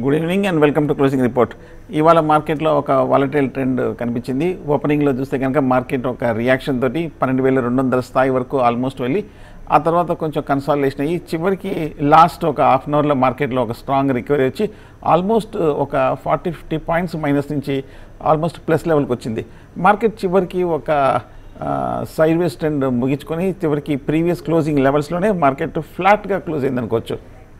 good evening and welcome to closing report ఇవాళ మార్కెట్లో ఒక వాలటైల్ ట్రెండ్ కనిపించింది ఓపెనింగ్లో చూస్తే కనుక మార్కెట్ ఒక రియాక్షన్ తోటి పన్నెండు వేల రెండు వందల స్థాయి వరకు ఆల్మోస్ట్ వెళ్ళి ఆ తర్వాత కొంచెం కన్సాలిడేషన్ అయ్యి చివరికి లాస్ట్ ఒక హాఫ్ అన్ అవర్లో మార్కెట్లో ఒక స్ట్రాంగ్ రికవరీ వచ్చి ఆల్మోస్ట్ ఒక ఫార్టీ ఫిఫ్టీ పాయింట్స్ మైనస్ నుంచి ఆల్మోస్ట్ ప్లస్ లెవెల్కి వచ్చింది మార్కెట్ చివరికి ఒక సైడ్ వేస్ ట్రెండ్ ముగించుకొని చివరికి ప్రీవియస్ క్లోజింగ్ లెవెల్స్లోనే మార్కెట్ ఫ్లాట్గా క్లోజ్ అయింది అనుకోవచ్చు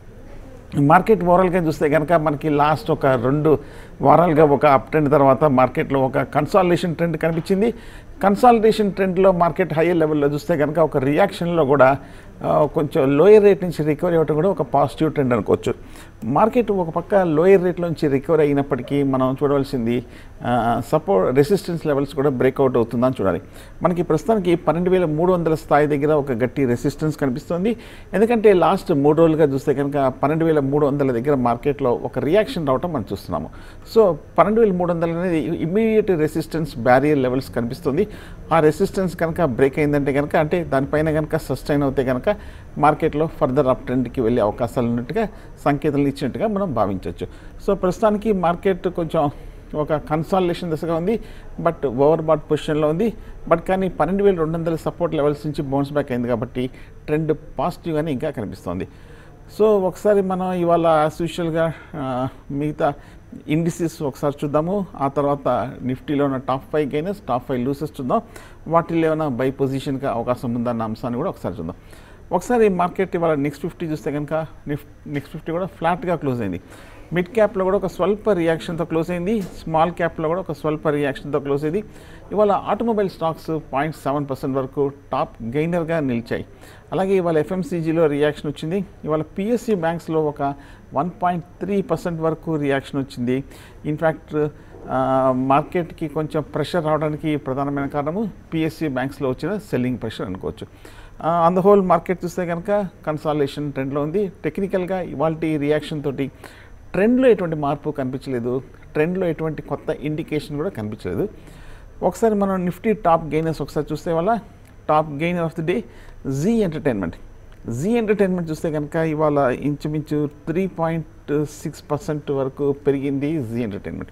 మార్కెట్ ఓవరాల్గా చూస్తే కనుక మనకి లాస్ట్ ఒక రెండు వారాలుగా ఒక అప్ ట్రెండ్ తర్వాత మార్కెట్లో ఒక కన్సాలిడేషన్ ట్రెండ్ కనిపించింది కన్సాలిడేషన్ ట్రెండ్లో మార్కెట్ హైయర్ లెవెల్లో చూస్తే కనుక ఒక రియాక్షన్లో కూడా ఆ, కొంచెం లోయర్ రేట్ నుంచి రికవరీ అవ్వడం కూడా ఒక పాజిటివ్ ట్రెండ్ అనుకోవచ్చు మార్కెట్ ఒక పక్క లోయర్ రేట్లో నుంచి రికవరీ అయినప్పటికీ మనం చూడవలసింది సపోర్ట్ రెసిస్టెన్స్ లెవెల్స్ కూడా బ్రేక్అవుట్ అవుతుందని చూడాలి మనకి ప్రస్తుతానికి పన్నెండు వేల మూడు వందల స్థాయి దగ్గర ఒక గట్టి రెసిస్టెన్స్ కనిపిస్తుంది ఎందుకంటే లాస్ట్ మూడు రోజులుగా చూస్తే కనుక పన్నెండు వేల మూడు వందల దగ్గర మార్కెట్లో ఒక రియాక్షన్ రావటం మనం చూస్తున్నాము సో పన్నెండు వేల మూడు వందలు అనేది ఇమీడియట్ రెసిస్టెన్స్ బ్యారియర్ లెవెల్స్ కనిపిస్తుంది ఆ రెసిస్టెన్స్ కనుక బ్రేక్ అయిందంటే కనుక అంటే దానిపైన కనుక సస్టైన్ అవుతే కనుక మార్కెట్లో ఫర్దర్ అప్ ట్రెండ్కి వెళ్ళే అవకాశాలు ఉన్నట్టుగా సంకేతాలు ఇచ్చినట్టుగా మనం భావించవచ్చు సో ప్రస్తుతానికి మార్కెట్ కొంచెం ఒక కన్సాలిడేషన్ దశగా ఉంది బట్ ఓవర్ బాట్ పొజిషన్లో ఉంది బట్ కానీ పన్నెండు వేల రెండు వందల సపోర్ట్ లెవెల్స్ నుంచి బౌన్స్ బ్యాక్ అయింది కాబట్టి ట్రెండ్ పాజిటివ్గానే ఇంకా కనిపిస్తోంది సో ఒకసారి మనం ఇవాళ యాజ్ యూజువల్గా మిగతా ఇండిసిస్ ఒకసారి చూద్దాము ఆ తర్వాత నిఫ్టీలో ఉన్న top five gainers top five losers చూద్దాం వాటిలో ఏమైనా బై పొజిషన్కి అవకాశం ఉందన్న అంశాన్ని కూడా ఒకసారి చూద్దాం ఒకసారి మార్కెట్ ఇవాళ నెక్స్ట్ ఫిఫ్టీ చూస్తే కనుక నిఫ్ నెక్స్ట్ ఫిఫ్టీ కూడా ఫ్లాట్గా క్లోజ్ అయింది మిడ్ క్యాప్లో కూడా ఒక స్వల్ప రియాక్షన్తో క్లోజ్ అయింది స్మాల్ క్యాప్లో కూడా ఒక స్వల్ప రియాక్షన్తో క్లోజ్ అయింది ఇవాళ automobile stocks point seven percent వరకు టాప్ గెయినర్గా నిలిచాయి అలాగే ఇవాళ ఎఫ్ఎంసీజీలో రియాక్షన్ వచ్చింది ఇవాళ పిఎస్సి బ్యాంక్స్లో ఒక వన్ పాయింట్ త్రీ పర్సెంట్ వరకు రియాక్షన్ వచ్చింది ఇన్ఫ్యాక్ట్ మార్కెట్కి కొంచెం ప్రెషర్ రావడానికి ప్రధానమైన కారణము పిఎస్సి బ్యాంక్స్లో వచ్చిన సెల్లింగ్ ప్రెషర్ అనుకోవచ్చు ఆన్ ద హోల్ మార్కెట్ చూస్తే కనుక కన్సాలేషన్ ట్రెండ్లో ఉంది టెక్నికల్గా ఇవాళ రియాక్షన్ తోటి ట్రెండ్లో ఎటువంటి మార్పు కనిపించలేదు ట్రెండ్లో ఎటువంటి కొత్త ఇండికేషన్ కూడా కనిపించలేదు ఒకసారి మనం నిఫ్టీ టాప్ గెయినర్స్ ఒకసారి చూస్తే వల్ల top gainer of the day Zee entertainment Zee entertainment చూస్తే కనుక ఇవాళ ఇంచుమించు త్రీ పాయింట్ సిక్స్ పర్సెంట్ వరకు పెరిగింది జీ ఎంటర్టైన్మెంట్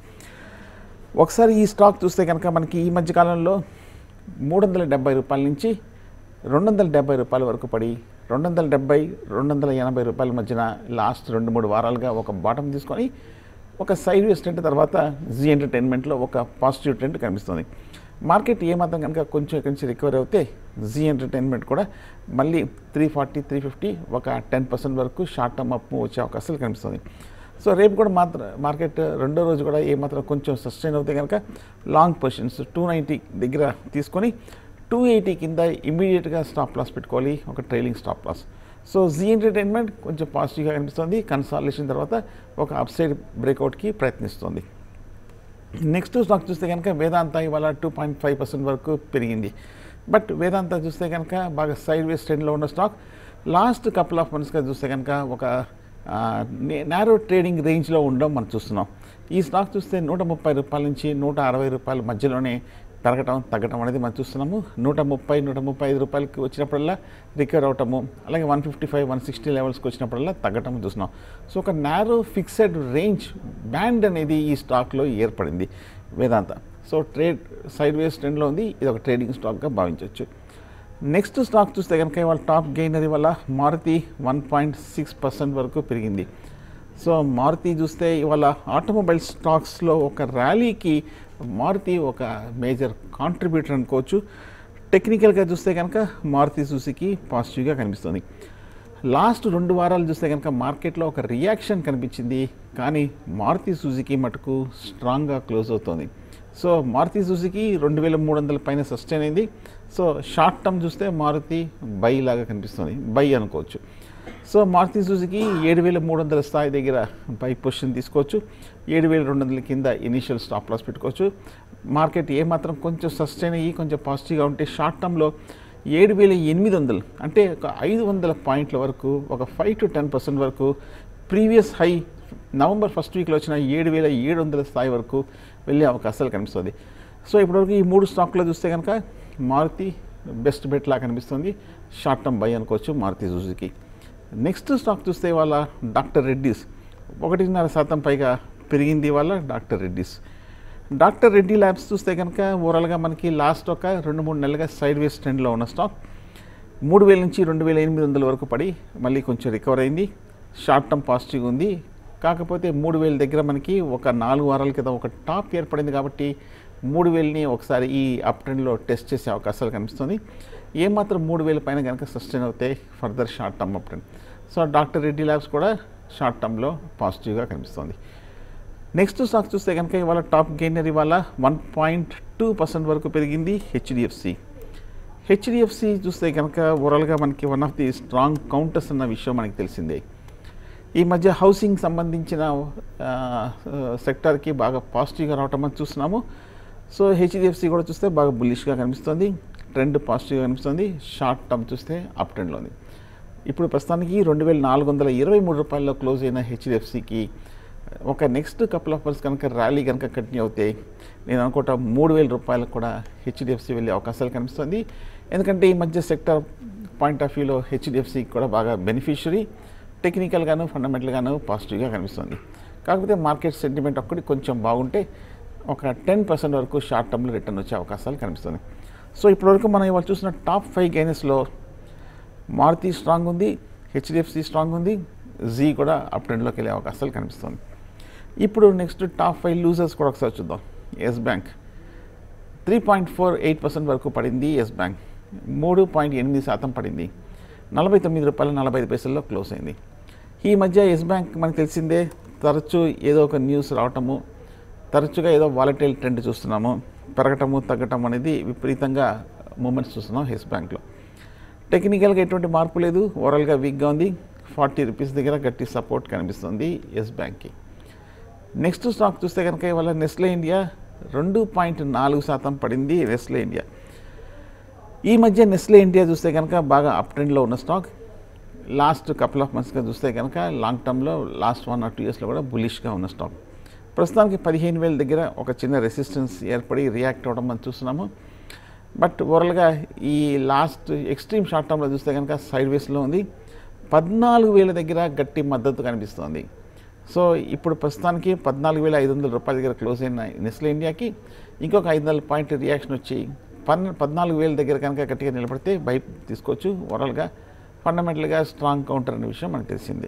ఒకసారి ఈ స్టాక్ చూస్తే కనుక మనకి ఈ మధ్య కాలంలో మూడు వందల డెబ్బై రూపాయల నుంచి రెండు వందల డెబ్బై రూపాయల వరకు పడి రెండు వందల డెబ్బై రెండు వందల ఎనభై రూపాయల మధ్యన లాస్ట్ రెండు మూడు వారాలుగా ఒక బాటం తీసుకొని ఒక సైడ్ వేస్ ట్రెండ్ తర్వాత జీ ఎంటర్టైన్మెంట్లో ఒక పాజిటివ్ ట్రెండ్ కనిపిస్తుంది మార్కెట్ ఏమాత్రం కనుక కొంచెం ఇక్కడి నుంచి రికవరీ అవుతే జీ ఎంటర్టైన్మెంట్ కూడా మళ్ళీ త్రీ ఫార్టీ త్రీ ఫిఫ్టీ ఒక టెన్ పర్సెంట్ వరకు షార్ట్ టర్మ్ అప్ వచ్చే అవకాశాలు కనిపిస్తుంది సో రేపు కూడా మాత్రం మార్కెట్ రెండో రోజు కూడా ఏమాత్రం కొంచెం సస్టైన్ అవుతే కనుక లాంగ్ పొజిషన్స్ టూ నైంటీ దగ్గర తీసుకొని టూ ఎయిటీ కింద ఇమీడియట్గా స్టాప్ లాస్ పెట్టుకోవాలి ఒక trailing stop loss so Zee entertainment కొంచెం పాజిటివ్గా కనిపిస్తుంది కన్సాలేషన్ తర్వాత ఒక అప్సైడ్ బ్రేక్అవుట్కి ప్రయత్నిస్తుంది నెక్స్ట్ స్టాక్ చూస్తే కనుక వేదాంత ఇవాళ టూ పాయింట్ ఫైవ్ పర్సెంట్ వరకు పెరిగింది బట్ వేదాంత చూస్తే కనుక బాగా సైడ్ వేస్ ట్రెండ్లో ఉన్న స్టాక్ లాస్ట్ కపుల్ ఆఫ్ మంత్స్గా చూస్తే కనుక ఒక నేరో ట్రేడింగ్ రేంజ్లో ఉండడం మనం చూస్తున్నాం ఈ స్టాక్ చూస్తే నూట ముప్పై రూపాయల నుంచి నూట అరవై రూపాయల మధ్యలోనే పెరగటం తగ్గటం అనేది మనం చూస్తున్నాము నూట ముప్పై నూట ముప్పై ఐదు రూపాయలకి వచ్చినప్పుడల్లా రికవర్ అవటము అలాగే one fifty five one sixty లెవెల్స్కి వచ్చినప్పుడల్లా తగ్గటం చూస్తున్నాం సో ఒక నారో ఫిక్సెడ్ రేంజ్ బ్యాండ్ అనేది ఈ స్టాక్లో ఏర్పడింది Vedanta so trade sideways ట్రెండ్లో ఉంది ఇది ఒక ట్రేడింగ్ స్టాక్గా భావించవచ్చు నెక్స్ట్ స్టాక్ చూస్తే కనుక ఇవాళ టాప్ గెయినర్ వల్ల Maruti one point six percent వరకు పెరిగింది సో మారుతి చూస్తే ఇవాళ ఆటోమొబైల్ స్టాక్స్లో ఒక ర్యాలీకి మారుతి ఒక మేజర్ కాంట్రిబ్యూటర్ అనుకోవచ్చు టెక్నికల్గా చూస్తే కనుక మారుతి సుజుకి పాజిటివ్గా కనిపిస్తుంది లాస్ట్ రెండు వారాలు చూస్తే కనుక మార్కెట్లో ఒక రియాక్షన్ కనిపించింది కానీ మారుతి సుజుకి మటుకు స్ట్రాంగ్గా క్లోజ్ అవుతుంది సో మారుతి సుజుకి రెండు వేల మూడు వందల పైన సస్టైన్ అయింది సో షార్ట్ టర్మ్ చూస్తే మారుతి బై లాగా కనిపిస్తుంది బై అనుకోవచ్చు సో మారుతి సుజుకి ఏడు వేల మూడు వందల స్థాయి దగ్గర బై పొజిషన్ తీసుకోవచ్చు ఏడు వేల రెండు వందల కింద ఇనీషియల్ స్టాప్ లాస్ పెట్టుకోవచ్చు మార్కెట్ ఏమాత్రం కొంచెం సస్టైన్ అయ్యి కొంచెం పాజిటివ్గా ఉంటే షార్ట్ టర్మ్లో ఏడు వేల ఎనిమిది వందలు అంటే ఒక ఐదు వందల పాయింట్ల వరకు ఒక ఫైవ్ టు టెన్ పర్సెంట్ వరకు ప్రీవియస్ హై నవంబర్ ఫస్ట్ వీక్లో వచ్చిన ఏడు వేల ఏడు వందల స్థాయి వరకు వెళ్ళే అవకాశాలు కనిపిస్తుంది సో ఇప్పటివరకు ఈ మూడు స్టాక్లో చూస్తే కనుక మారుతి బెస్ట్ బెట్ లా కనిపిస్తుంది షార్ట్ టర్మ్ బై అనుకోవచ్చు మారుతి సుజుకి నెక్స్ట్ స్టాక్ చూస్తే వాళ్ళ డాక్టర్ రెడ్డిస్ ఒకటిన్నర శాతం పైగా పెరిగింది ఇవాళ doctor Reddy's doctor Reddy labs చూస్తే కనుక ఓవరాల్గా మనకి లాస్ట్ ఒక రెండు మూడు నెలలుగా సైడ్ వేస్ ట్రెండ్లో ఉన్న స్టాక్ మూడు వేల నుంచి రెండు వేల ఎనిమిది వందల వరకు పడి మళ్ళీ కొంచెం రికవర్ అయింది షార్ట్ టర్మ్ పాజిటివ్ ఉంది కాకపోతే మూడు వేల దగ్గర మనకి ఒక నాలుగు వారాల క్రితం ఒక టాప్ ఏర్పడింది కాబట్టి మూడు వేలని ఒకసారి ఈ అప్ ట్రెండ్లో టెస్ట్ చేసే అవకాశాలు కనిపిస్తుంది ఏమాత్రం మూడు వేల పైన కనుక సస్టైన్ అవుతాయి further short term up trend so doctor Reddy labs కూడా షార్ట్ టర్మ్లో పాజిటివ్గా కనిపిస్తుంది నెక్స్ట్ స్టాక్ చూస్తే కనుక ఇవాళ టాప్ గెయినర్ ఇవాళ వన్ పాయింట్ టూ పర్సెంట్ వరకు పెరిగింది హెచ్డిఎఫ్సి హెచ్డిఎఫ్సి చూస్తే కనుక ఓవరాల్గా మనకి one of the strong counters అన్న విషయం మనకి తెలిసిందే ఈ మధ్య హౌసింగ్ సంబంధించిన సెక్టార్కి బాగా పాజిటివ్గా రావటం మనం చూస్తున్నాము సో హెచ్డిఎఫ్సి కూడా చూస్తే బాగా బుల్లిష్గా కనిపిస్తుంది ట్రెండ్ పాజిటివ్గా కనిపిస్తుంది షార్ట్ టర్మ్ చూస్తే అప్ ట్రెండ్లో ఉంది ఇప్పుడు ప్రస్తుతానికి రెండు వేల నాలుగు వందల ఇరవై మూడు రూపాయల్లో క్లోజ్ అయిన హెచ్డిఎఫ్సికి ఒక నెక్స్ట్ కపుల్ ఆఫ్ మంత్స్ కనుక ర్యాలీ కనుక కంటిన్యూ అవుతే నేను అనుకుంటా మూడు వేల రూపాయలకు కూడా హెచ్డిఎఫ్సి వెళ్ళే అవకాశాలు కనిపిస్తుంది ఎందుకంటే ఈ మధ్య సెక్టర్ పాయింట్ ఆఫ్ వ్యూలో హెచ్డిఎఫ్సికి కూడా బాగా బెనిఫిషరీ టెక్నికల్గాను ఫండమెంటల్గాను పాజిటివ్గా కనిపిస్తుంది కాకపోతే మార్కెట్ సెంటిమెంట్ ఒక్కటి కొంచెం బాగుంటే ఒక టెన్ పర్సెంట్ వరకు షార్ట్ టర్మ్లో రిటర్న్ వచ్చే అవకాశాలు కనిపిస్తుంది సో ఇప్పటివరకు మనం ఇవాళ చూసిన టాప్ ఫైవ్ గైనెస్లో మారుతి స్ట్రాంగ్ ఉంది హెచ్డిఎఫ్సి స్ట్రాంగ్ ఉంది జీ కూడా అప్ ట్రెండ్లోకి వెళ్ళే అవకాశాలు కనిపిస్తుంది ఇప్పుడు నెక్స్ట్ టాప్ ఫైవ్ లూజర్స్ కూడా ఒకసారి చూద్దాం yes bank three point four eight percent వరకు పడింది ఎస్ బ్యాంక్ మూడు పాయింట్ ఎనిమిది శాతం పడింది నలభై తొమ్మిది రూపాయల నలభై ఐదు పైసల్లో క్లోజ్ అయింది ఈ మధ్య ఎస్ బ్యాంక్ మనకు తెలిసిందే తరచూ ఏదో ఒక న్యూస్ రావటము తరచుగా ఏదో వాలటైల్ ట్రెండ్ చూస్తున్నాము పెరగటము తగ్గటం అనేది విపరీతంగా మూమెంట్స్ చూస్తున్నాం ఎస్ బ్యాంక్లో టెక్నికల్గా ఎటువంటి మార్పు లేదు ఓవరాల్గా వీక్గా ఉంది ఫార్టీ రూపీస్ దగ్గర గట్టి సపోర్ట్ కనిపిస్తుంది ఎస్ బ్యాంక్కి నెక్స్ట్ స్టాక్ చూస్తే కనుక ఇవాళ నెస్లే ఇండియా రెండు పాయింట్ నాలుగు శాతం పడింది నెస్లే ఇండియా ఈ మధ్య నెస్లే ఇండియా చూస్తే కనుక బాగా అప్ ట్రెండ్లో ఉన్న స్టాక్ లాస్ట్ కపుల్ ఆఫ్ మంత్స్గా చూస్తే కనుక లాంగ్ టర్మ్లో లాస్ట్ వన్ ఆర్ టూ ఇయర్స్లో కూడా బులిష్గా ఉన్న స్టాక్ ప్రస్తుతానికి పదిహేను వేల దగ్గర ఒక చిన్న రెసిస్టెన్స్ ఏర్పడి రియాక్ట్ అవ్వడం మనం చూస్తున్నాము బట్ ఓవరాల్గా ఈ లాస్ట్ ఎక్స్ట్రీమ్ షార్ట్ టర్మ్లో చూస్తే కనుక సైడ్ వేస్లో ఉంది పద్నాలుగు వేల దగ్గర గట్టి మద్దతు కనిపిస్తోంది సో ఇప్పుడు ప్రస్తుతానికి పద్నాలుగు వేల ఐదు వందల రూపాయల దగ్గర క్లోజ్ అయిన నెస్లే ఇండియాకి ఇంకొక ఐదు వందల పాయింట్ రియాక్షన్ వచ్చి పన్ పద్నాలుగు వేల దగ్గర కనుక గట్టిగా నిలబడితే బై తీసుకోవచ్చు ఓవరాల్గా ఫండమెంటల్గా స్ట్రాంగ్ కౌంటర్ అనే విషయం మనకు తెలిసింది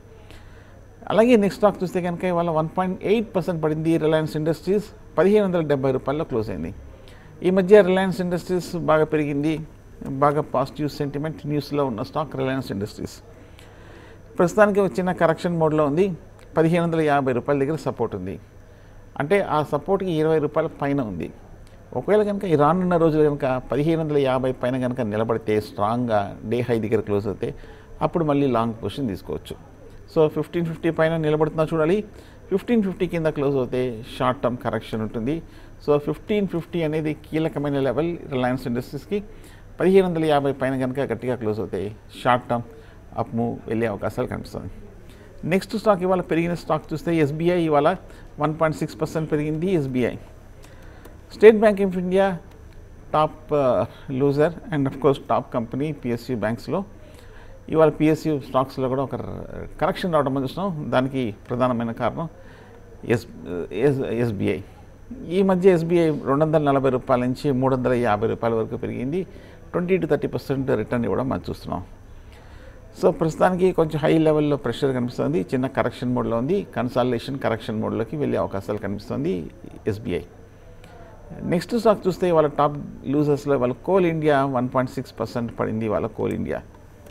అలాగే నెక్స్ట్ స్టాక్ చూస్తే కనుక ఇవాళ వన్ పాయింట్ ఎయిట్ పర్సెంట్ పడింది రిలయన్స్ ఇండస్ట్రీస్ పదిహేను వందల డెబ్బై రూపాయల్లో క్లోజ్ అయింది ఈ మధ్య రిలయన్స్ ఇండస్ట్రీస్ బాగా పెరిగింది బాగా పాజిటివ్ సెంటిమెంట్ న్యూస్లో ఉన్న స్టాక్ రిలయన్స్ ఇండస్ట్రీస్ ప్రస్తుతానికి ఒక చిన్న కరెక్షన్ మోడ్లో ఉంది పదిహేను వందల యాభై రూపాయల దగ్గర సపోర్ట్ ఉంది అంటే ఆ సపోర్ట్కి ఇరవై రూపాయల పైన ఉంది ఒకవేళ కనుక ఈ రానున్న రోజులు కనుక పదిహేను వందల యాభై పైన కనుక నిలబడితే స్ట్రాంగ్గా డే హై దగ్గర క్లోజ్ అవుతే అప్పుడు మళ్ళీ లాంగ్ పొజిషన్ తీసుకోవచ్చు సో ఫిఫ్టీన్ ఫిఫ్టీ పైన నిలబడుతున్నా చూడాలి ఫిఫ్టీన్ ఫిఫ్టీ కింద క్లోజ్ అవుతే షార్ట్ టర్మ్ కరెక్షన్ ఉంటుంది సో ఫిఫ్టీన్ ఫిఫ్టీ అనేది కీలకమైన లెవెల్ రిలయన్స్ ఇండస్ట్రీస్కి పదిహేను వందల యాభై పైన కనుక గట్టిగా క్లోజ్ అవుతాయి షార్ట్ టర్మ్ అప్ మూవ్ వెళ్ళే అవకాశాలు కనిపిస్తుంది నెక్స్ట్ స్టాక్ ఇవాళ పెరిగిన స్టాక్ చూస్తే ఎస్బీఐ ఇవాళ వన్ పాయింట్ సిక్స్ పర్సెంట్ పెరిగింది SBI State Bank of India top loser and of course top company PSU బ్యాంక్స్లో ఇవాళ పిఎస్యూ స్టాక్స్లో కూడా ఒక కరెక్షన్ రావడం మనం చూస్తున్నాం దానికి ప్రధానమైన కారణం ఎస్ ఎస్ ఎస్బీఐ ఈ మధ్య ఎస్బీఐ రెండు వందల నలభై రూపాయల నుంచి మూడు వందల యాభై రూపాయల వరకు పెరిగింది twenty to thirty percent return ఇవ్వడం మనం చూస్తున్నాం సో ప్రస్తుతానికి కొంచెం హై లెవెల్లో ప్రెషర్ కనిపిస్తుంది చిన్న కరెక్షన్ మోడ్లో ఉంది కన్సాలిడేషన్ కరెక్షన్ మోడ్లోకి వెళ్ళే అవకాశాలు కనిపిస్తుంది ఎస్బీఐ నెక్స్ట్ స్టాక్ చూస్తే వాళ్ళ టాప్ లూజర్స్లో వాళ్ళ coal India one point six percent పడింది వాళ్ళ కోల్ ఇండియా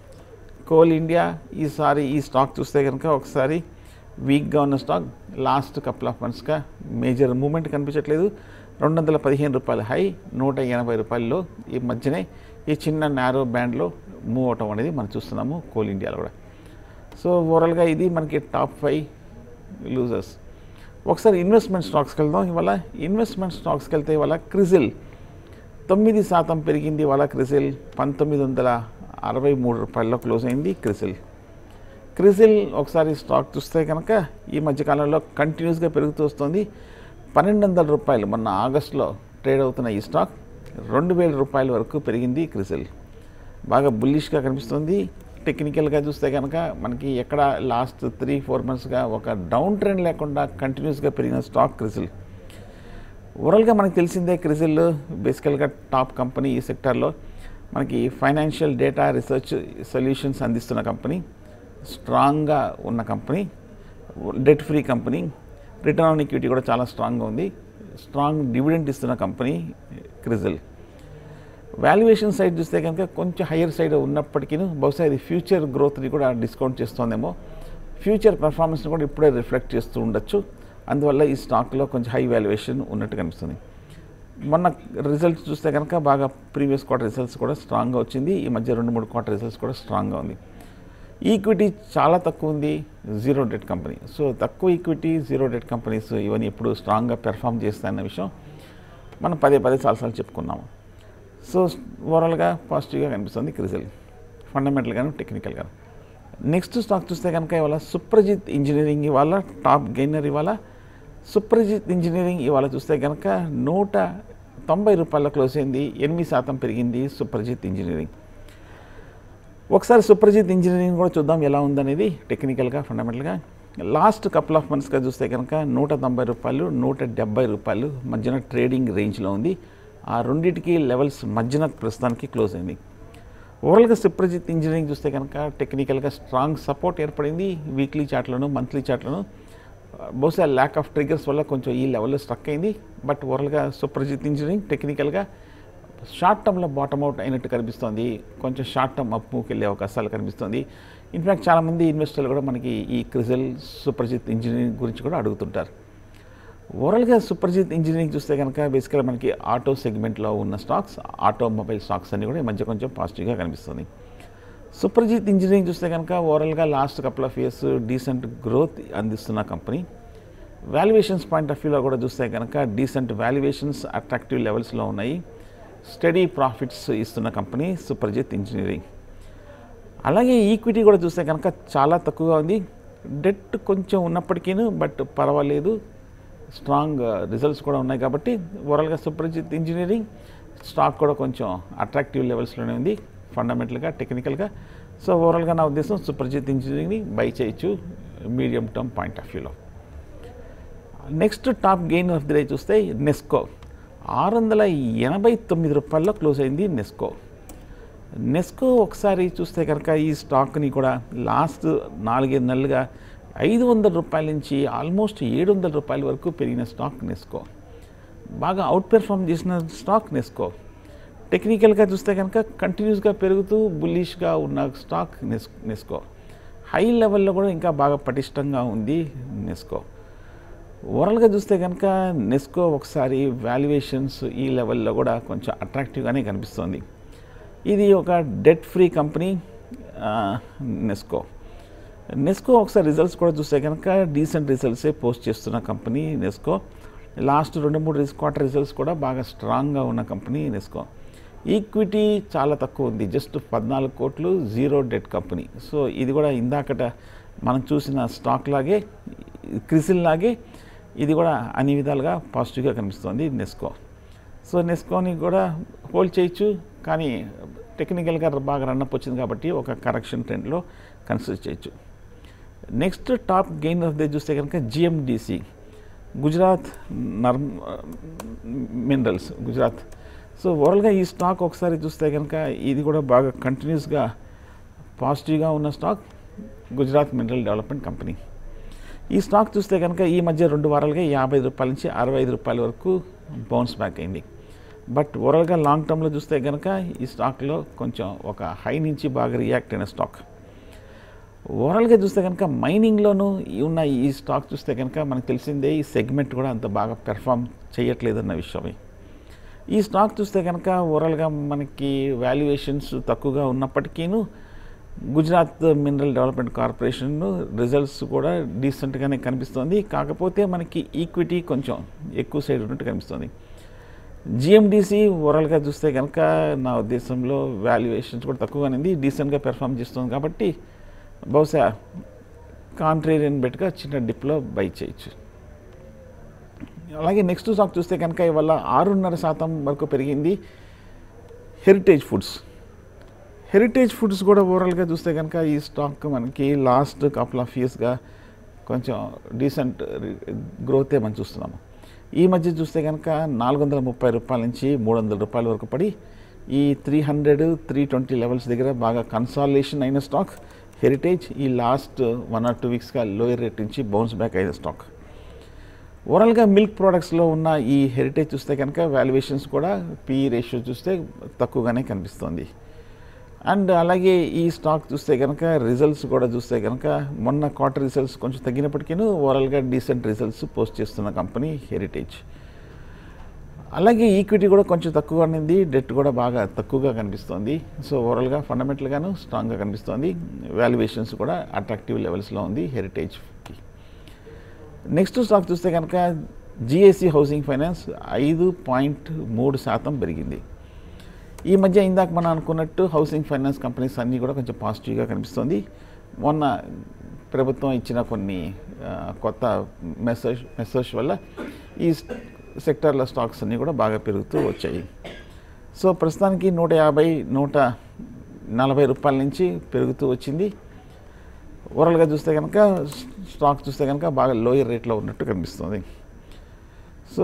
కోల్ ఇండియా ఈసారి ఈ స్టాక్ చూస్తే కనుక ఒకసారి వీక్గా ఉన్న స్టాక్ లాస్ట్ కపుల్ ఆఫ్ మంత్స్గా మేజర్ మూమెంట్ కనిపించట్లేదు రెండు వందల పదిహేను రూపాయల హై నూట ఎనభై రూపాయల్లో ఈ మధ్యనే ఈ చిన్న నేరో బ్యాండ్లో మూవ్ అవటం అనేది మనం చూస్తున్నాము కోల్ ఇండియాలో కూడా సో ఓవరాల్గా ఇది మనకి టాప్ ఫైవ్ లూజర్స్ ఒకసారి ఇన్వెస్ట్మెంట్ స్టాక్స్కి వెళ్దాం ఇవాళ ఇన్వెస్ట్మెంట్ స్టాక్స్కి వెళ్తే ఇవాళ క్రిజిల్ తొమ్మిది శాతం పెరిగింది ఇవాళ క్రిజిల్ పంతొమ్మిది వందల అరవై మూడు రూపాయల్లో క్లోజ్ అయింది క్రిజిల్ క్రిజిల్ ఒకసారి స్టాక్ చూస్తే కనుక ఈ మధ్యకాలంలో కంటిన్యూస్గా పెరుగుతూ వస్తుంది పన్నెండు వందల రూపాయలు మొన్న ఆగస్టులో ట్రేడ్ అవుతున్న ఈ స్టాక్ రెండు వేల రూపాయల వరకు పెరిగింది క్రిజిల్ బాగా బుల్లిష్గా కనిపిస్తుంది టెక్నికల్గా చూస్తే కనుక మనకి ఎక్కడ లాస్ట్ త్రీ ఫోర్ మంత్స్గా ఒక డౌన్ ట్రెండ్ లేకుండా కంటిన్యూస్గా పెరిగిన స్టాక్ క్రిజిల్ ఓవరాల్గా మనకు తెలిసిందే క్రిజిల్ బేసికల్గా టాప్ కంపెనీ ఈ సెక్టార్లో మనకి ఫైనాన్షియల్ డేటా రీసెర్చ్ సొల్యూషన్స్ అందిస్తున్న కంపెనీ స్ట్రాంగ్గా ఉన్న company debt free company return on equity కూడా చాలా స్ట్రాంగ్గా ఉంది స్ట్రాంగ్ డివిడెంట్ ఇస్తున్న కంపెనీ క్రిజిల్ వాల్యుయేషన్ సైడ్ చూస్తే కనుక కొంచెం హయ్యర్ సైడ్ ఉన్నప్పటికీ బహుశా ఇది ఫ్యూచర్ గ్రోత్ని కూడా డిస్కౌంట్ చేస్తోందేమో ఫ్యూచర్ పెర్ఫార్మెన్స్ని కూడా ఇప్పుడే రిఫ్లెక్ట్ చేస్తూ ఉండొచ్చు అందువల్ల ఈ స్టాక్లో కొంచెం హై వాల్యుయేషన్ ఉన్నట్టు కనిపిస్తుంది మొన్న రిజల్ట్స్ చూస్తే కనుక బాగా ప్రీవియస్ క్వార్టర్ రిజల్ట్స్ కూడా స్ట్రాంగ్గా వచ్చింది ఈ మధ్య రెండు మూడు క్వార్టర్ రిజల్ట్స్ కూడా స్ట్రాంగ్గా ఉంది ఈక్విటీ చాలా తక్కువ ఉంది జీరో డెట్ కంపెనీ సో తక్కువ ఈక్విటీ జీరో డెట్ కంపెనీస్ ఇవన్నీ ఎప్పుడు స్ట్రాంగ్గా పెర్ఫామ్ చేస్తాయన్న విషయం మనం పదే పదే చాలాసార్లు చెప్పుకున్నాము సో ఓవరాల్గా పాజిటివ్గా కనిపిస్తుంది క్రిజల్ ఫండమెంటల్గాను టెక్నికల్గా నెక్స్ట్ స్టాక్ చూస్తే కనుక ఇవాళ సుప్రజిత్ ఇంజనీరింగ్ ఇవాళ టాప్ గెయినర్ ఇవాళ సుప్రజిత్ ఇంజనీరింగ్ ఇవాళ చూస్తే కనుక నూట తొంభై రూపాయల క్లోజ్ అయింది ఎనిమిది శాతం పెరిగింది సుప్రజిత్ ఇంజనీరింగ్ ఒకసారి సుప్రజిత్ ఇంజనీరింగ్ కూడా చూద్దాం ఎలా ఉందనేది టెక్నికల్గా ఫండమెంటల్గా లాస్ట్ కపుల్ ఆఫ్ మంత్స్గా చూస్తే కనుక నూట తొంభై రూపాయలు నూట డెబ్బై రూపాయలు మధ్యన ట్రేడింగ్ రేంజ్లో ఉంది ఆ రెండింటికి లెవెల్స్ మధ్యన ప్రస్తుతానికి క్లోజ్ అయింది ఓవరాల్గా సుప్రజిత్ ఇంజనీరింగ్ చూస్తే కనుక టెక్నికల్గా స్ట్రాంగ్ సపోర్ట్ ఏర్పడింది వీక్లీ చాట్లను మంత్లీ చాట్లను బహుశా ల్యాక్ ఆఫ్ ట్రిగర్స్ వల్ల కొంచెం ఈ లెవెల్లో స్ట్రక్ అయింది బట్ ఓవరాల్గా సుప్రజిత్ ఇంజనీరింగ్ టెక్నికల్గా షార్ట్ టర్మ్లో బాటమ్ అవుట్ అయినట్టు కనిపిస్తోంది కొంచెం షార్ట్ టర్మ్ అప్పుకి వెళ్ళే అవకాశాలు కనిపిస్తుంది ఇన్ఫ్యాక్ట్ చాలామంది ఇన్వెస్టర్లు కూడా మనకి ఈ క్రిజల్ సుప్రజిత్ ఇంజనీరింగ్ గురించి కూడా అడుగుతుంటారు ఓవరాల్గా సుప్రజిత్ ఇంజనీరింగ్ చూస్తే కనుక బేసికల్గా మనకి ఆటో సెగ్మెంట్లో ఉన్న స్టాక్స్ ఆటోమొబైల్ స్టాక్స్ అన్ని కూడా ఈ మధ్య కొంచెం పాజిటివ్గా కనిపిస్తుంది సుప్రజిత్ ఇంజనీరింగ్ చూస్తే కనుక ఓవరాల్గా last couple of years decent growth అందిస్తున్న కంపెనీ వాల్యుయేషన్స్ పాయింట్ ఆఫ్ వ్యూలో కూడా చూస్తే కనుక డీసెంట్ వాల్యుయేషన్స్ అట్రాక్టివ్ లెవెల్స్లో ఉన్నాయి స్టడీ ప్రాఫిట్స్ ఇస్తున్న కంపెనీ సుప్రజిత్ ఇంజనీరింగ్ అలాగే ఈక్విటీ కూడా చూస్తే కనుక చాలా తక్కువగా ఉంది డెట్ కొంచెం ఉన్నప్పటికీ బట్ పర్వాలేదు స్ట్రాంగ్ రిజల్ట్స్ కూడా ఉన్నాయి కాబట్టి ఓవరాల్గా సుప్రజిత్ ఇంజనీరింగ్ స్టాక్ కూడా కొంచెం అట్రాక్టివ్ లెవెల్స్లోనే ఉంది ఫండమెంటల్గా టెక్నికల్గా సో ఓవరాల్గా నా ఉద్దేశం సుప్రజిత్ ఇంజనీరింగ్ని బై చేయొచ్చు మీడియం టర్మ్ పాయింట్ ఆఫ్ వ్యూలో next top gain of the day చూస్తే నెస్కో ఆరు వందల ఎనభై తొమ్మిది రూపాయల్లో క్లోజ్ అయింది నెస్కో నెస్కో ఒకసారి చూస్తే కనుక ఈ స్టాక్ని కూడా లాస్ట్ నాలుగైదు నెలలుగా ఐదు వందల రూపాయల నుంచి ఆల్మోస్ట్ ఏడు వందల రూపాయల వరకు పెరిగిన స్టాక్ నెస్కో బాగా అవుట్ పెర్ఫామ్ చేసిన స్టాక్ నెస్కో టెక్నికల్గా చూస్తే కనుక కంటిన్యూస్గా పెరుగుతూ బుల్లిష్గా ఉన్న స్టాక్ నెస్ నెస్కో హై లెవెల్లో కూడా ఇంకా బాగా పటిష్టంగా ఉంది నెస్కో ఓవరాల్గా చూస్తే కనుక నెస్కో ఒకసారి వాల్యుయేషన్స్ ఈ లెవెల్లో కూడా కొంచెం అట్రాక్టివ్గానే కనిపిస్తుంది ఇది ఒక debt free company Nesco Nesco ఒకసారి రిజల్ట్స్ కూడా చూస్తే కనుక డీసెంట్ రిజల్ట్సే పోస్ట్ చేస్తున్న కంపెనీ నెస్కో లాస్ట్ రెండు మూడు క్వార్టర్ రిజల్ట్స్ కూడా బాగా స్ట్రాంగ్గా ఉన్న కంపెనీ నెస్కో ఈక్విటీ చాలా తక్కువ ఉంది జస్ట్ పద్నాలుగు కోట్లు జీరో డెట్ కంపెనీ సో ఇది కూడా ఇందాకట మనం చూసిన స్టాక్ లాగే క్రిసిల్ లాగే ఇది కూడా అన్ని విధాలుగా పాజిటివ్గా కనిపిస్తుంది నెస్కో సో నెస్కోని కూడా హోల్డ్ చేయొచ్చు కానీ టెక్నికల్గా బాగా రన్అప్ వచ్చింది కాబట్టి ఒక కరెక్షన్ ట్రెండ్లో కన్సిడర్ చేయొచ్చు next top gain of the GMDC కనుక జిఎండిసి గుజరాత్ నర్మ్ మినరల్స్ గుజరాత్ సో ఓవరాల్గా ఈ స్టాక్ ఒకసారి చూస్తే కనుక ఇది కూడా బాగా కంటిన్యూస్గా పాజిటివ్గా ఉన్న stock Gujarat mineral development company ఈ స్టాక్ చూస్తే కనుక ఈ మధ్య రెండు వారాలుగా యాభై రూపాయల నుంచి అరవై ఐదు రూపాయల వరకు బౌన్స్ బ్యాక్ అయింది బట్ ఓవరాల్గా లాంగ్ టర్మ్లో చూస్తే కనుక ఈ స్టాక్లో కొంచెం ఒక హై నుంచి బాగా రియాక్ట్ అయిన స్టాక్ ఓవరాల్గా చూస్తే కనుక మైనింగ్లోనూ ఉన్న ఈ స్టాక్ చూస్తే కనుక మనకు తెలిసిందే ఈ సెగ్మెంట్ కూడా అంత బాగా పెర్ఫామ్ చేయట్లేదన్న విషయమే ఈ స్టాక్ చూస్తే కనుక ఓవరాల్గా మనకి వాల్యుయేషన్స్ తక్కువగా ఉన్నప్పటికీను Gujarat mineral development corporation results కూడా డీసెంట్గానే కనిపిస్తుంది కాకపోతే మనకి ఈక్విటీ కొంచెం ఎక్కువ సైడ్ ఉన్నట్టు కనిపిస్తుంది జిఎండిసి ఓవరాల్గా చూస్తే కనుక నా ఉద్దేశంలో వాల్యుయేషన్స్ కూడా తక్కువగానే ఉంది డీసెంట్గా పెర్ఫామ్ చేస్తుంది కాబట్టి బహుశా కాంట్రేరియన్ బెట్గా చిన్న డిప్లో బై చేయొచ్చు అలాగే నెక్స్ట్ స్టాక్ చూస్తే కనుక ఇవాళ ఆరున్నర శాతం వరకు పెరిగింది హెరిటేజ్ ఫుడ్స్ హెరిటేజ్ ఫుడ్స్ కూడా ఓవరాల్గా చూస్తే కనుక ఈ స్టాక్ మనకి లాస్ట్ కపుల్ ఆఫ్ ఇయర్స్గా కొంచెం డీసెంట్ గ్రోతే మనం చూస్తున్నాము ఈ మధ్య చూస్తే కనుక నాలుగు వందల ముప్పై రూపాయల నుంచి మూడు వందల రూపాయల వరకు పడి ఈ three hundred three twenty levels దగ్గర బాగా కన్సాలేషన్ అయిన స్టాక్ హెరిటేజ్ ఈ లాస్ట్ వన్ ఆర్ టూ వీక్స్గా లోయర్ రేట్ నుంచి బౌన్స్ బ్యాక్ అయిన స్టాక్ ఓవరాల్గా మిల్క్ ప్రోడక్ట్స్లో ఉన్న ఈ హెరిటేజ్ చూస్తే కనుక వాల్యుయేషన్స్ కూడా పీ రేషియో చూస్తే తక్కువగానే కనిపిస్తుంది అండ్ అలాగే ఈ స్టాక్ చూస్తే కనుక రిజల్ట్స్ కూడా చూస్తే కనుక మొన్న క్వార్టర్ రిజల్ట్స్ కొంచెం తగ్గినప్పటికీ ఓవరాల్గా డీసెంట్ రిజల్ట్స్ పోస్ట్ చేస్తున్న కంపెనీ హెరిటేజ్ అలాగే ఈక్విటీ కూడా కొంచెం తక్కువగా ఉంది డెట్ కూడా బాగా తక్కువగా కనిపిస్తుంది సో ఓవరాల్గా ఫండమెంటల్గాను స్ట్రాంగ్గా కనిపిస్తుంది వాల్యుయేషన్స్ కూడా అట్రాక్టివ్ లెవెల్స్లో ఉంది హెరిటేజ్కి నెక్స్ట్ స్టాక్ చూస్తే కనుక జిఎస్సి హౌసింగ్ ఫైనాన్స్ ఐదు పాయింట్ మూడు శాతం పెరిగింది ఈ మధ్య ఇందాక మనం అనుకున్నట్టు హౌసింగ్ ఫైనాన్స్ కంపెనీస్ అన్నీ కూడా కొంచెం పాజిటివ్గా కనిపిస్తుంది మొన్న ప్రభుత్వం ఇచ్చిన కొన్ని ఆ, కొత్త మెసేజ్ మెసేజ్ వల్ల ఈ సెక్టార్ల స్టాక్స్ అన్నీ కూడా బాగా పెరుగుతూ వచ్చాయి సో ప్రస్తుతానికి నూట యాభై నూట నలభై రూపాయల నుంచి పెరుగుతూ వచ్చింది ఓవరాల్గా చూస్తే కనుక స్టాక్ చూస్తే కనుక బాగా లోయర్ రేట్లో ఉన్నట్టు కనిపిస్తుంది సో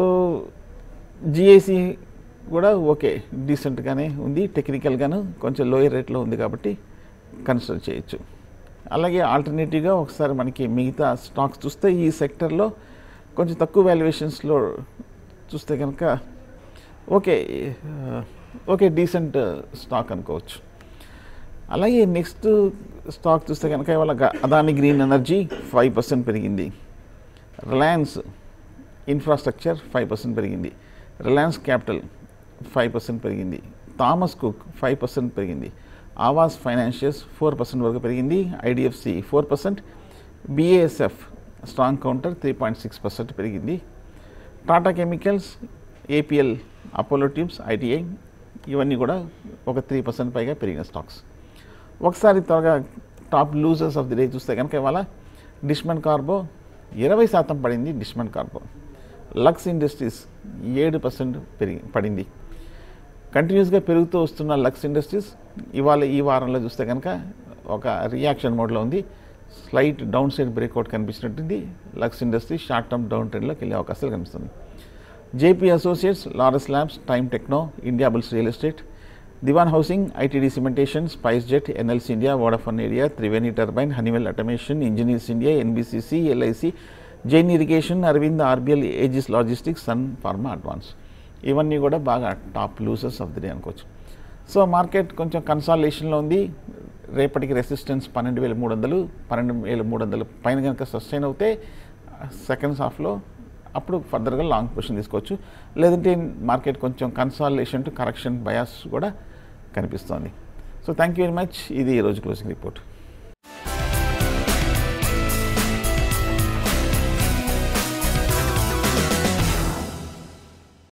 జిఐసి కూడా ఓకే డీసెంట్గానే ఉంది టెక్నికల్గాను కొంచెం లోయర్ రేట్లో ఉంది కాబట్టి కన్సిడర్ చేయొచ్చు అలాగే ఆల్టర్నేటివ్గా ఒకసారి మనకి మిగతా స్టాక్స్ చూస్తే ఈ సెక్టర్లో కొంచెం తక్కువ వాల్యుయేషన్స్లో చూస్తే కనుక ఓకే ఆ, ఓకే డీసెంట్ స్టాక్ అనుకోవచ్చు అలాగే నెక్స్ట్ స్టాక్ చూస్తే కనుక ఇవాళ గ- Adani green energy five percent పెరిగింది రిలయన్స్ ఇన్ఫ్రాస్ట్రక్చర్ ఫైవ్ పర్సెంట్ పెరిగింది రిలయన్స్ క్యాపిటల్ ఫైవ్ పర్సెంట్ పెరిగింది థామస్ కుక్ ఫైవ్ పర్సెంట్ పెరిగింది ఆవాస్ ఫైనాన్షియల్స్ ఫోర్ పర్సెంట్ వరకు పెరిగింది IDFC four percent BASF strong counter three point six percent పెరిగింది Tata chemicals APL Apollo tubes ITI ఇవన్నీ కూడా ఒక త్రీ పర్సెంట్ పైగా పెరిగిన స్టాక్స్ ఒకసారి త్వరగా top losers of the day చూస్తే కనుక ఇవాళ డిష్మన్ కార్బో ఇరవై శాతం పడింది డిష్మన్ కార్బో లక్స్ ఇండస్ట్రీస్ ఏడు పర్సెంట్ పెరిగి పడింది కంటిన్యూస్గా పెరుగుతూ వస్తున్న లక్స్ ఇండస్ట్రీస్ ఇవాళ ఈ వారంలో చూస్తే కనుక ఒక రియాక్షన్ మోడ్లో ఉంది స్లైట్ డౌన్ సైడ్ బ్రేక్అవుట్ కనిపించినట్టుంది Lux industry short term down ట్రెండ్లోకి వెళ్ళే అవకాశాలు కనిపిస్తుంది JP associates Laurus labs Time techno India bulls real estate Dewan housing ITD cementation SpiceJet NLC India Vodafone Idea Triveni turbine Honeywell automation engineers India NBCC LIC Jain irrigation Arvind RBL Aegis logistics Sun pharma advance ఇవన్నీ కూడా బాగా top losers of the day అనుకోవచ్చు so market కొంచెం కన్సాలేషన్లో ఉంది రేపటికి resistance పన్నెండు వేల మూడు వందలు పన్నెండు వేల మూడు వందలు పైన కనుక సస్టైన్ అవుతే సెకండ్స్ హాఫ్లో అప్పుడు ఫర్దర్గా లాంగ్ పొజిషన్ తీసుకోవచ్చు లేదంటే మార్కెట్ కొంచెం కన్సాలేషన్ టు కరెక్షన్ బయాస్ కూడా కనిపిస్తోంది so thank you very much ఇది ఈరోజు క్లోజింగ్ రిపోర్ట్